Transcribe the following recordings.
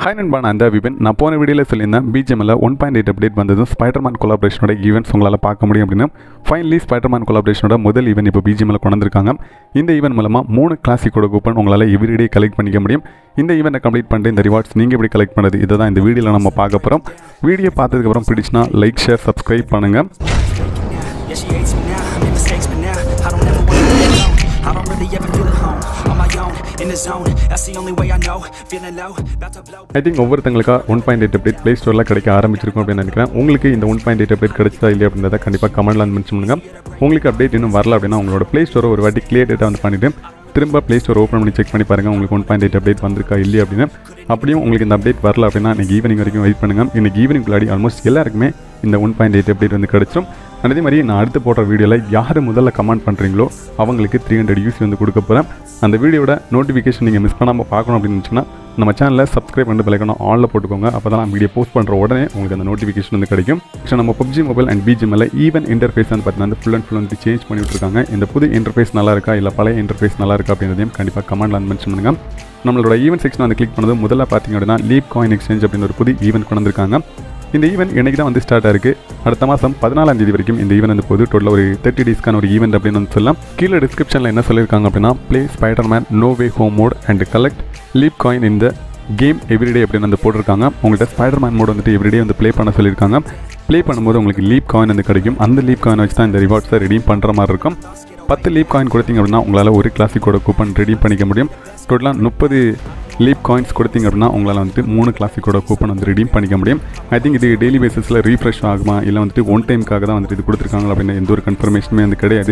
Hi நண்பா நான் அந்த விபின் நான் போன வீடியோவில் சொல்லியிருந்தேன் பிஜிஎம்ல ஒன் பாயிண்ட் எயிட் அப்டேட் வந்ததும் ஸ்பைடர்மேன் கொலாபரேஷனோட ஈவெண்ட்ஸ் உங்களால் பார்க்க முடியும் அப்படின்னு ஃபைனலி ஸ்பைடர்மேன் கொலாபரேஷனோட முதல் ஈவெண்ட் இப்போ பிஜிஎம்ல கொண்டு வந்திருக்காங்க இந்த ஈவெண்ட் மூலமாக மூணு கிளாசிக்கோட கூப்பன் உங்களால் எவ்ரிடே கலெக்ட் பண்ணிக்க முடியும் இந்த ஈவெண்ட்டை கம்ப்ளீட் பண்ணிட்டு இந்த ரிவார்ட்ஸ் நீங்கள் எப்படி கலெக்ட் பண்ணுறது இதை தான் இந்த வீடியோவில் நம்ம பார்க்க போகிறோம் வீடியோ பார்த்ததுக்கப்புறம் பிடிச்சினா லைக் ஷேர் சப்ஸ்கிரைப் பண்ணுங்கள் Yeah, she hates me now. I made mistakes, but now I don't ever wanna be alone. I don't really ever feel at home. On my own, in the zone. That's the only way I know. Feeling low, about to blow. I think ஒவ்வொருத்தங்களுக்கா one point eight update play ஸ்டோரில் கிடைக்க ஆரம்பிச்சிருக்கும் அப்படின்னு நினைக்கிறேன் உங்களுக்கு இந்த one point eight update கிடைச்சதா இல்லையா அப்படின்றத கண்டிப்பாக கமெண்ட்ல மென்ஷன் பண்ணுங்க உங்களுக்கு அப்டேட் இன்னும் வரல அப்படின்னா உங்களோட ப்ளே ஸ்டோரை ஒரு வாட்டி கிளியர் டேட்டா வந்து பண்ணிட்டு திரும்ப ப்ளே ஸ்டோர் ஓப்பன் பண்ணி செக் பண்ணி பாருங்க உங்களுக்கு ஒன் பாயிண்ட் எயிட் அப்டேட் வந்திருக்கா இல்லையா அப்படின்னு அப்படியும் உங்களுக்கு இந்த அப்டேட் வரல அப்படின்னா இன்னைக்கு ஈவினிங் வரைக்கும் வெயிட் பண்ணுங்க இன்னைக்கு ஈவினிங் முன்னாடி ஆல்மோஸ்ட் எல்லாருக்குமே இந்த ஒன் பாயிண்ட் எயிட் அப்டேட் வந்து கிடைச்சிரும் அதே மாதிரி நான் அடுத்து போடுற வீடியோவில் யார் முதல்ல கமெண்ட் பண்ணுறீங்களோ அவங்களுக்கு த்ரீ ஹண்ட்ரட் யூஸ் வந்து கொடுக்க போகிறேன் அந்த வீடியோட நோட்டிஃபிகேஷன் நீங்கள் மிஸ் பண்ணாமல் பார்க்கணும் அப்படின்னு நினச்சிங்கன்னா நம்ம சேனலில் சப்ஸ்கிரைப் பண்ணிட்டு பிள்ளைக்கணும் ஆனில் போட்டுக்கோங்க அப்போ தான் நான் வீடியோ போஸ்ட் பண்ணுற உடனே உங்களுக்கு அந்த நோட்டிஃபிகேஷன் வந்து கிடைக்கும் ஸோ நம்ம பப்ஜி மொபைல் அண்ட் பிஜிஎம்ல ஈவன் இன்டர்ஃபேஸ் வந்து பார்த்தீங்கன்னா ஃபுல் அண்ட் ஃபுல் வந்து சேஞ்ச் பண்ணி விட்டுருக்காங்க இந்த புது இன்டர்ஃபேஸ் நல்லா இருக்கா இல்லை பழைய இன்டர்ஃபேஸ் நல்லா இருக்கா அப்படின்றதையும் கண்டிப்பாக கமெண்ட்ல வந்து மென்ஷன் பண்ணுங்க நம்மளோட ஈவென்ட் செக்ஷன் வந்து கிளிக் பண்ணது முதல்ல பார்த்தீங்க அப்படின்னா லீப் காயின் எக்ஸ்சேஞ்ச் அப்படின்னு ஒரு புது ஈவென்ட் கொண்டு வந்திருக்காங்க இந்த ஈவெண்ட் இன்னைக்கு தான் வந்து ஸ்டார்ட் ஆயிருக்கு அடுத்த மாதம் பதினாலாம் தேதி வரைக்கும் இந்த ஈவெண்ட் வந்து போகுது டோட்டல் ஒரு தேர்ட்டி டேஸ்க்கான ஒரு ஈவெண்ட் அப்படின்னு வந்து சொல்லலாம் கீழே டிஸ்கிரிப்ஷனில் என்ன சொல்லியிருக்காங்க அப்படின்னா play Spiderman no way home mode and collect leaf coin இந்த கேம் எவ்ரிடே அப்படின்னு வந்து போட்டிருக்காங்க உங்கள்கிட்ட ஸ்பைடர் மேன் மோட் வந்துட்டு எவ்ரிடே வந்து ப்ளே பண்ண சொல்லியிருக்காங்க ப்ளே பண்ணும்போது உங்களுக்கு லீப் காயின் வந்து கிடைக்கும் அந்த லீப் காயின் வச்சு தான் இந்த ரிவார்ட்ஸை ரெடீம் பண்ணுற மாதிரி இருக்கும் பத்து லீப் காயின் கொடுத்தீங்க அப்படின்னா உங்களால் ஒரு கிளாசிக்கோட கூப்பன் ரெடீம் பண்ணிக்க முடியும் டோட்டலாக முப்பது லீப் காயின்ஸ் கொடுத்தீங்க அப்படின்னா உங்களால் வந்துட்டு மூணு கிளாசிக்கோட கூப்பன் வந்து ரெடீம் பண்ணிக்க முடியும் ஐ திங்க் இது டெய்லி பேசிஸில் ரீஃப்ரெஷ் ஆகுமா இல்லை வந்துட்டு ஒன் டைமுக்காக தான் வந்துட்டு இது கொடுத்துருக்காங்க அப்படின்னு எந்த ஒரு கன்ஃபர்மேஷனுமே வந்து கிடையாது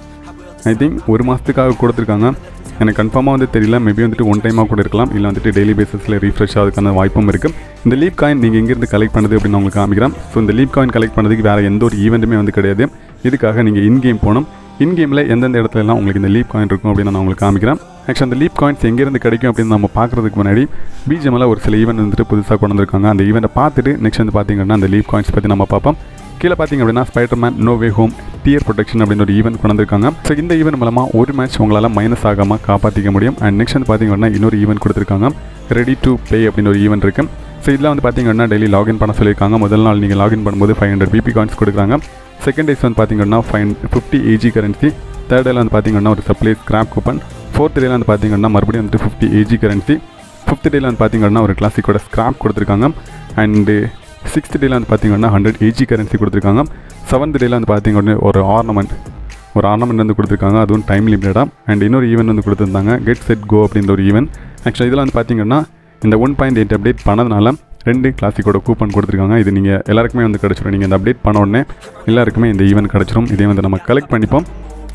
ஐ திங்க் ஒரு மாதத்துக்காக கொடுத்துருக்காங்க எனக்கு கன்ஃபார்மாக வந்து தெரியல மேபி வந்துட்டு ஒன் டைமாக கூட இருக்கலாம் இல்லை வந்துட்டு டெய்லி பேசிஸில் ரீஃப்ரெஷ் ஆகிறதுக்கான வாய்ப்பும் இருக்குது இந்த லீப் காயின் நீங்கள் எங்கேருந்து கலெக்ட் பண்ணுது அப்படின்னு நான் உங்களுக்கு காமிக்கிறேன் ஸோ இந்த லீப் காயின் கலெக்ட் பண்ணதுக்கு வேறு எந்த ஒரு ஈவெண்ட்டுமே வந்து கிடையாது இதுக்காக நீங்கள் இன் கேம் போகணும் இன் கேமில் எந்தெந்த இடத்துல எல்லாம் உங்களுக்கு இந்த லீப் காயின் இருக்கும் அப்படின்னு நான் உங்களுக்கு காமிக்கிறேன் ஆக்சுவலி அந்த லீப் காயின்ஸ் எங்கேருந்து கிடைக்கும் அப்படின்னு நம்ம பார்க்குறதுக்கு முன்னாடி பிஜிஎம்ல ஒரு சில ஈவெண்ட் வந்துட்டு புதுசாக கொண்டு வந்திருக்காங்க அந்த ஈவெண்ட்டை பார்த்துட்டு நெக்ஸ்ட் வந்து பார்த்தீங்கன்னா அந்த லீப் காயின்ஸ் பற்றி நம்ம பார்ப்போம் கீழே பார்த்தீங்க அப்படின்னா Spiderman no way home dear protection அப்படின்னு ஒரு ஈவெண்ட் கொண்டு வந்திருக்காங்க ஸோ இந்த ஈவெண்ட் மூலமாக ஒரு மேட்ச் உங்களால் மைனஸ் ஆகாமல் காப்பாற்றிக்க முடியும் அண்ட் நெக்ஸ்ட் வந்து பார்த்தீங்க அப்படின்னா இன்னொரு ஈவெண்ட் கொடுத்துருக்காங்க ரெடி டு ப்ளே அப்படின்னு ஒரு ஈவெண்ட் இருக்குது ஸோ இதில் வந்து பார்த்தீங்கன்னா டெய்லி லாகின் பண்ண சொல்லியிருக்காங்க முதல் நாள் நீங்கள் லாகின் பண்ணும்போது ஃபைவ் ஹண்ட்ரட் பிபி காயின்ஸ் கொடுக்குறாங்க செகண்ட் டேஸ் வந்து பார்த்தீங்கன்னா five fifty AG currency third டேல வந்து பார்த்தீங்கன்னா ஒரு சப்ளை ஸ்கிராப் கூப்பன் ஃபோர்த் டேல வந்து பார்த்தீங்கன்னா மறுபடியும் வந்துட்டு ஃபிஃப்டி ஏஜி கரன்சி ஃபிஃப்த் டேல வந்து பார்த்தீங்கன்னா ஒரு கிளாசிக்கோட ஸ்கிராப் கொடுத்துருக்காங்க அண்டு சிக்ஸ்த் டேல வந்து பார்த்தீங்கன்னா ஹண்ட்ரட் ஏஜி கரன்சி கொடுத்துருக்காங்க செவன்த் டேல வந்து பார்த்தீங்கன்னா ஒரு ஆர்னமெண்ட் ஒரு ஆர்னமெண்ட் வந்து கொடுத்துருக்காங்க அதுவும் டைம் லிமிட்டடாக அண்ட் இன்னொரு ஈவெண்ட் வந்து கொடுத்துருந்தாங்க கெட் செட் கோ அப்படின்ற ஒரு ஈவெண்ட் ஆக்சுவலாக இதில் வந்து பார்த்தீங்கன்னா இந்த ஒன் பாயிண்ட் எயிட் அப்டேட் பண்ணதுனால ரெண்டு கிளாசிக்கோட கூப்பன் கொடுத்துருக்காங்க இது நீங்கள் எல்லாருக்குமே வந்து கிடச்சிரும் நீங்கள் இந்த அப்டேட் பண்ண உடனே எல்லாருக்குமே இந்த ஈவெண்ட் கிடச்சிரும் இதே வந்து நம்ம கலெக்ட் பண்ணிப்போம்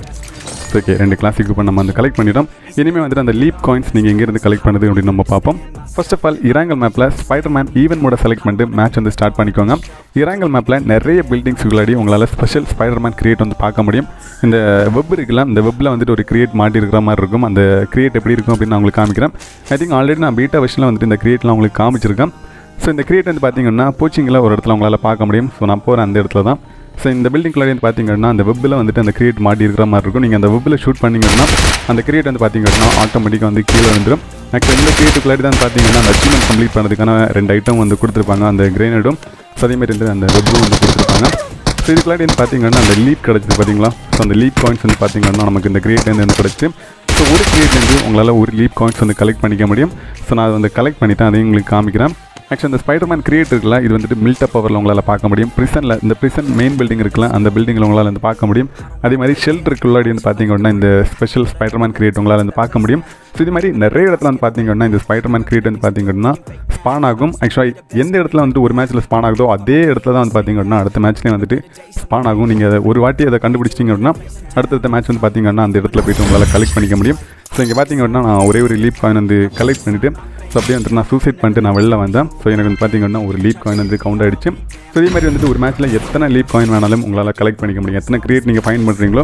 ஓகே ரெண்டு கிளாசிக் கூப்பன் நம்ம வந்து கலெக்ட் பண்ணிட்டோம் இனிமேல் வந்துட்டு அந்த லீப் காயின்ஸ் நீங்கள் எங்கேருந்து கலெக்ட் பண்ணுறது அப்படின்னு நம்ம பார்ப்போம் ஃபர்ஸ்ட் ஆஃப் ஆல் இராங்கல் மேப்பில் ஸ்பைடர் மேன் ஈவென்ட் மோட செலக்ட் பண்ணிட்டு மேட்ச் வந்து ஸ்டார்ட் பண்ணிக்கோங்க இராங்கல் மேப்பில் நிறைய பில்டிங்ஸ் உள்ளாடி உங்களால் ஸ்பெஷல் ஸ்பைடர் மேன் கிரியேட் வந்து பார்க்க முடியும் இந்த வெப் இருக்குல்ல இந்த வெப்பில் வந்துட்டு ஒரு கிரியேட் மாட்டி இருக்கிற மாதிரி இருக்கும் அந்த கிரியேட் எப்படி இருக்கும் அப்படின்னு நான் உங்களுக்கு காமிக்கிறேன் ஐ திங்க் ஆல்ரெடி நான் பீட்டா வெர்ஷனில் வந்துட்டு இந்த கிரியேட்லாம் உங்களுக்கு காமிச்சிருக்கேன் ஸோ இந்த கிரியேட் வந்து பார்த்தீங்கன்னா போச்சிங்கில் ஒரு இடத்துல உங்களால் பார்க்க முடியும் ஸோ நான் போகிற அந்த இடத்துல தான் ஸோ இந்த பில்டிங் வந்து பார்த்தீங்கன்னா அந்த வெப்பில் வந்துட்டு அந்த கிரியேட் மாட்டி இருக்கிற மாதிரி இருக்கும் நீங்கள் அந்த வெப்பில் ஷூட் பண்ணிங்கன்னா அந்த கிரியேட் வந்து பார்த்தீங்கன்னா ஆட்டோமேட்டிக்காக வந்து கீழே வந்துடும் ஆக்சுவலி இந்த கிரியேட்டுக்குள்ளாடி தான் பார்த்தீங்கன்னா அந்த அச்சீவ்மெண்ட் கம்ப்ளீட் பண்ணுறதுக்கான ரெண்டு ஐட்டம் வந்து கொடுத்துருப்பாங்க அந்த கிரேனடும் ஸோ அதேமாதிரி வந்து அந்த வெப்பும் வந்து கொடுத்துருப்பாங்க ஸோ இதுக்குள்ளாடி வந்து பார்த்தீங்கன்னா அந்த லீப் கிடச்சிது பார்த்தீங்களா ஸோ அந்த லீப் காயின்ஸ் வந்து பார்த்தீங்கன்னா நமக்கு இந்த கிரியேட்லேருந்து வந்து கிடச்சி ஸோ ஒரு கிரியேட்லேருந்து உங்களால் ஒரு லீப் காயின்ஸ் வந்து கலெக்ட் பண்ணிக்க முடியும் ஸோ நான் அதை வந்து கலெக்ட் பண்ணிவிட்டேன் அதையும் உங்களுக்கு காமிக்கிறேன் ஆக்சுவலி இந்த ஸ்பைடர்மேன் கிரியேட் இருக்குல்ல இது வந்துட்டு மில்டப் பவரில் உங்களால் பார்க்க முடியும் ப்ரிசனில் இந்த ப்ரிசன் மெயின் பில்டிங் இருக்குல்ல அந்த பில்டிங்கில் உங்களால் வந்து பார்க்க முடியும் அதே மாதிரி ஷெல்டருக்குள்ளாடி வந்து பார்த்தீங்கன்னா இந்த ஸ்பெஷல் ஸ்பைடர்மேன் கிரியேட் உங்களால் வந்து பார்க்க முடியும் ஸோ இது மாதிரி நிறைய இடத்துல வந்து பார்த்தீங்கன்னா இந்த ஸ்பைடர்மேன் கிரியேட் வந்து பார்த்தீங்கன்னா ஸ்பான் ஆகும் ஆக்சுவலாக எந்த இடத்துல வந்துட்டு ஒரு மேட்ச்சில் ஸ்பான் ஆகுதோ அதே இடத்துல தான் வந்து பார்த்தீங்கன்னா அடுத்த மேட்ச்லேயே வந்துட்டு ஸ்பான் ஆகும் நீங்கள் அதை ஒரு வாட்டி அதை கண்டுபிடிச்சிட்டிங்க அப்படின்னா அடுத்தடுத்த மேட்ச் வந்து பார்த்தீங்கன்னா அந்த இடத்துல போய்ட்டு உங்களால் கலெக்ட் பண்ணிக்க முடியும் ஸோ இங்கே பார்த்தீங்க அப்படின்னா நான் ஒரே ஒரு லீப் காயின் வந்து கலெக்ட் பண்ணிவிட்டு ஸோ அப்படியே வந்துட்டு நான் சூசைட் பண்ணிட்டு நான் வெளில வந்தேன் ஸோ எனக்கு வந்து பார்த்தீங்கன்னா ஒரு லீப் காயின் வந்து கவுண்ட் ஆகிடுச்சு ஸோ இதே மாதிரி வந்துட்டு ஒரு மேட்ச்சில் எத்தனை லீப் காயின் வேணாலும் உங்களால் கலெக்ட் பண்ணிக்க முடியும் எத்தனை கிரியேட் நீங்கள் ஃபைன் பண்ணுறீங்களோ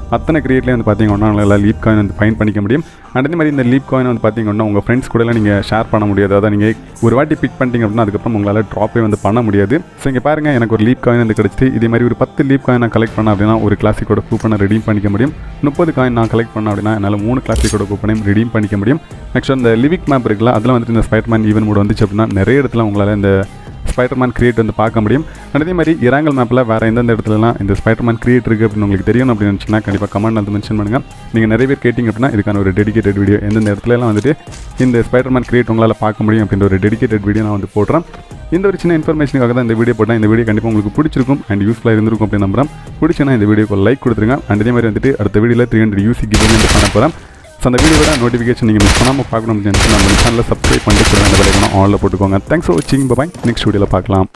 அத்தனை கிரியேட்லேயே வந்து பார்த்தீங்கன்னா உங்களால் லீப் காயின் வந்து ஃபைன் பண்ணிக்க முடியும் அண்ட் அதே மாதிரி இந்த லீப் காயின் வந்து பார்த்தீங்கன்னா உங்கள் ஃப்ரெண்ட்ஸ் கூடலாம் நீங்கள் ஷேர் பண்ண முடியாது அதாவது நீங்கள் ஒரு வாட்டி பிக் பண்ணிட்டீங்க அப்படின்னா அதுக்கப்புறம் உங்களால் ட்ராப்பே வந்து பண்ண முடியாது ஸோ இங்கே பாருங்கள் எனக்கு ஒரு லீப் காயின் வந்து கிடச்சிட்டு இதே மாதிரி ஒரு பத்து லீப் காயின் நான் கலெக்ட் பண்ணேன் அப்படின்னா ஒரு கிளாசிக்கோட கூப்பனை ரெடீம் பண்ணிக்க முடியும் முப்பது காயின் நான் கலெக்ட் பண்ணேன் அப்படின்னா என்னால் மூணு கிளாசிக்கோட கூப்பனையும் ரெடீம் பண்ணிக்க முடியும் ஆக்சுவலாக இந்த லிவிக் மேப் இருக்குல்ல அதில் வந்துட்டு இந்த ஸ்பைடர்மேன் ஈவன் மூட் வந்துச்சு அப்படின்னா நிறைய இடத்துல உங்களால் இந்த ஸ்பைடர்மேன் கிரியேட் வந்து பார்க்க முடியும் And அதே மாதிரி இராங்கல் மேப்பில் வேறு எந்தெந்த இடத்துலலாம் இந்த ஸ்பைடர்மேன் கிரியேட் இருக்குது அப்படின்னு உங்களுக்கு தெரியும் அப்படின்னு நினச்சிங்கன்னா கண்டிப்பாக கமெண்ட் வந்து மென்ஷன் பண்ணுங்கள் நீங்கள் நிறைய பேர் கேட்டிங்க அப்படின்னா இதுக்கான ஒரு டெடிகேட்டட் வீடியோ எந்தெந்த இடத்துலலாம் வந்துட்டு இந்த ஸ்பைடர்மேன் கிரியேட் உங்களால் பார்க்க முடியும் அப்படின்ற ஒரு டெடிகேட்டட் வீடியோ நான் வந்து போடுறேன் இந்த ஒரு சின்ன இன்ஃபர்மேஷனுக்காக தான் இந்த வீடியோ போட்டேன் இந்த வீடியோ கண்டிப்பாக உங்களுக்கு பிடிச்சிருக்கும் அண்ட் யூஸ்ஃபுல்லாக இருந்திருக்கும் அப்படின்னு நம்புறேன் பிடிச்சுன்னா இந்த வீடியோக்கு லைக் கொடுத்துருங்க அண்ட் அதே மாதிரி வந்துட்டு அடுத்த வீடியோவில் த்ரீ ஹண்ட்ரட் யூசி கிவிங் வந்து பண்ண போகிறேன் ஸோ அந்த வீடியோட நோட்டிஃபிகேஷன் நீங்கள் மிஸ் பண்ணாமல் பார்க்கணும் அப்படின்னு நம்ம சேனலில் சப்ஸ்கிரைப் பண்ணிட்டு கூட அந்த விலைக்கணும் ஆனில் போட்டுக்கோங்க தேங்க்ஸ் ஃபார் வாட்சிங் பாய் நெக்ஸ்ட் வீடியோவில் பார்க்கலாம்